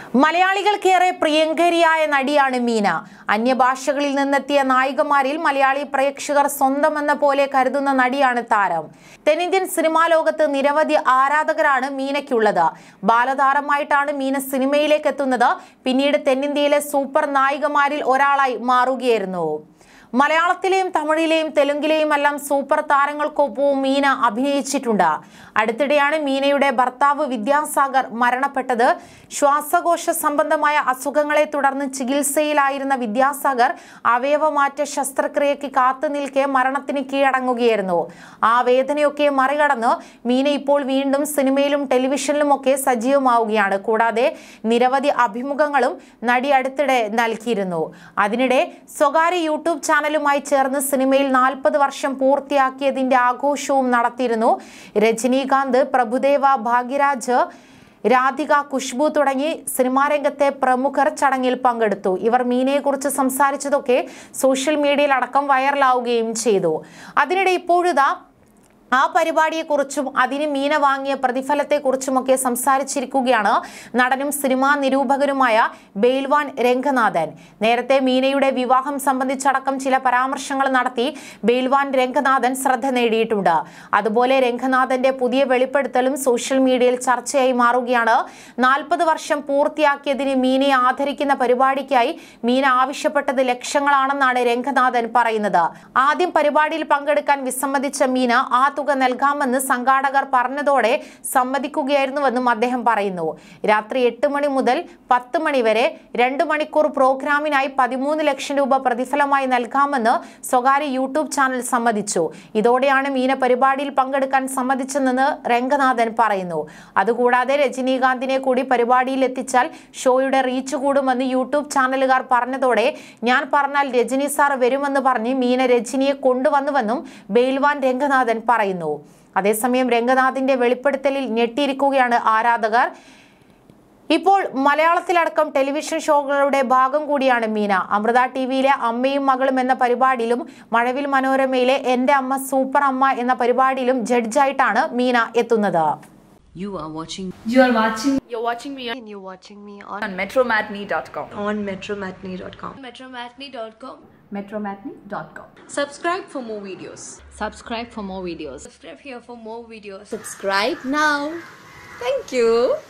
മലയാളികൾക്കേറെ പ്രിയങ്കരിയായ നടിയാണ് മീന അന്യഭാഷകളിൽ നിന്നെത്തിയ നായികമാരിൽ മലയാളി പ്രേക്ഷകർ സ്വന്തമെന്ന പോലെ കരുതുന്ന നടിയാണ് താരം തെന്നിന്ത്യൻ സിനിമാ ലോകത്ത് നിരവധി ആരാധകരാണ് മീനയ്ക്കുള്ളത് ബാലതാരമായിട്ടാണ് മീന സിനിമയിലേക്ക് എത്തുന്നത് പിന്നീട് തെന്നിന്ത്യയിലെ സൂപ്പർ നായികമാരിൽ ഒരാളായി മാറുകയായിരുന്നു മലയാളത്തിലെയും തമിഴിലെയും തെലുങ്കിലെയും എല്ലാം സൂപ്പർ താരങ്ങൾക്കൊപ്പവും മീന അഭിനയിച്ചിട്ടുണ്ട് അടുത്തിടെയാണ് മീനയുടെ ഭർത്താവ് വിദ്യാസാഗർ മരണപ്പെട്ടത് ശ്വാസകോശ സംബന്ധമായ അസുഖങ്ങളെ തുടർന്ന് ചികിത്സയിലായിരുന്ന വിദ്യാസാഗർ അവയവമാറ്റ ശസ്ത്രക്രിയയ്ക്ക് കാത്തു നിൽക്കെ മരണത്തിന് കീഴടങ്ങുകയായിരുന്നു ആ വേദനയൊക്കെ മറികടന്ന് മീന ഇപ്പോൾ വീണ്ടും സിനിമയിലും ടെലിവിഷനിലും ഒക്കെ സജീവമാവുകയാണ് കൂടാതെ നിരവധി അഭിമുഖങ്ങളും നടി അടുത്തിടെ നൽകിയിരുന്നു അതിനിടെ സ്വകാര്യ യൂട്യൂബ് ചാനലുമായി ചേർന്ന് സിനിമയിൽ നാൽപ്പത് വർഷം പൂർത്തിയാക്കിയതിന്റെ ആഘോഷവും നടത്തിയിരുന്നു രജനീകാന്ത് പ്രഭുദേവ ഭാഗ്യരാജ് രാധിക കുഷ്ബു തുടങ്ങി സിനിമാ രംഗത്തെ പ്രമുഖർ ചടങ്ങിൽ പങ്കെടുത്തു ഇവർ മീനയെക്കുറിച്ച് സംസാരിച്ചതൊക്കെ സോഷ്യൽ മീഡിയയിൽ അടക്കം വൈറലാവുകയും ചെയ്തു അതിനിടെ ഇപ്പോഴിതാ ആ പരിപാടിയെക്കുറിച്ചും അതിന് മീന വാങ്ങിയ പ്രതിഫലത്തെക്കുറിച്ചുമൊക്കെ സംസാരിച്ചിരിക്കുകയാണ് നടനും സിനിമാ നിരൂപകനുമായ ബെയിൽവാൻ രംഗനാഥൻ നേരത്തെ മീനയുടെ വിവാഹം സംബന്ധിച്ചടക്കം ചില പരാമർശങ്ങൾ നടത്തി ബെയിൽവാൻ രംഗനാഥൻ ശ്രദ്ധ നേടിയിട്ടുണ്ട് അതുപോലെ രംഗനാഥന്റെ പുതിയ വെളിപ്പെടുത്തലും സോഷ്യൽ മീഡിയയിൽ ചർച്ചയായി മാറുകയാണ് നാൽപ്പത് വർഷം പൂർത്തിയാക്കിയതിന് മീനയെ ആദരിക്കുന്ന പരിപാടിക്കായി മീന ആവശ്യപ്പെട്ടത് ലക്ഷങ്ങളാണെന്നാണ് രംഗനാഥൻ പറയുന്നത് ആദ്യം പരിപാടിയിൽ പങ്കെടുക്കാൻ വിസമ്മതിച്ച മീന ആ തുക നൽകാമെന്ന് സംഘാടകർ പറഞ്ഞതോടെ സമ്മതിക്കുകയായിരുന്നുവെന്നും അദ്ദേഹം പറയുന്നു രാത്രി എട്ട് മണി മുതൽ പത്ത് മണി വരെ രണ്ട് മണിക്കൂർ പ്രോഗ്രാമിനായി പതിമൂന്ന് ലക്ഷം രൂപ പ്രതിഫലമായി നൽകാമെന്ന് സ്വകാര്യ യൂട്യൂബ് ചാനൽ സമ്മതിച്ചു ഇതോടെയാണ് മീന പരിപാടിയിൽ പങ്കെടുക്കാൻ സമ്മതിച്ചതെന്ന് രംഗനാഥൻ പറയുന്നു അതുകൂടാതെ രജനീകാന്തിനെ കൂടി പരിപാടിയിൽ എത്തിച്ചാൽ ഷോയുടെ റീച്ച് കൂടുമെന്ന് യൂട്യൂബ് ചാനലുകാർ പറഞ്ഞതോടെ ഞാൻ പറഞ്ഞാൽ രജനി സാർ വരുമെന്ന് പറഞ്ഞ് മീന രജനിയെ കൊണ്ടുവന്നുവെന്നും ബെയിൽവാൻ രംഗനാഥൻ പറയുന്നു അതേസമയം രംഗനാഥിന്റെ വെളിപ്പെടുത്തലിൽ ഞെട്ടിയിരിക്കുകയാണ് ആരാധകർ ഇപ്പോൾ മലയാളത്തിലടക്കം ടെലിവിഷൻ ഷോകളുടെ ഭാഗം കൂടിയാണ് മീന അമൃത ടി വിയിലെ അമ്മയും മകളും എന്ന പരിപാടിയിലും മഴവിൽ മനോരമയിലെ എൻ്റെ അമ്മ സൂപ്പർ അമ്മ എന്ന പരിപാടിയിലും ജഡ്ജായിട്ടാണ് മീന എത്തുന്നത് You are watching You are watching You're watching me on, and you're watching me on, on metromatney.com. on metromatney.com. Metromatney.com. metromatney.com. Subscribe for more videos. subscribe for more videos. Subscribe here for more videos. Subscribe now. Thank you.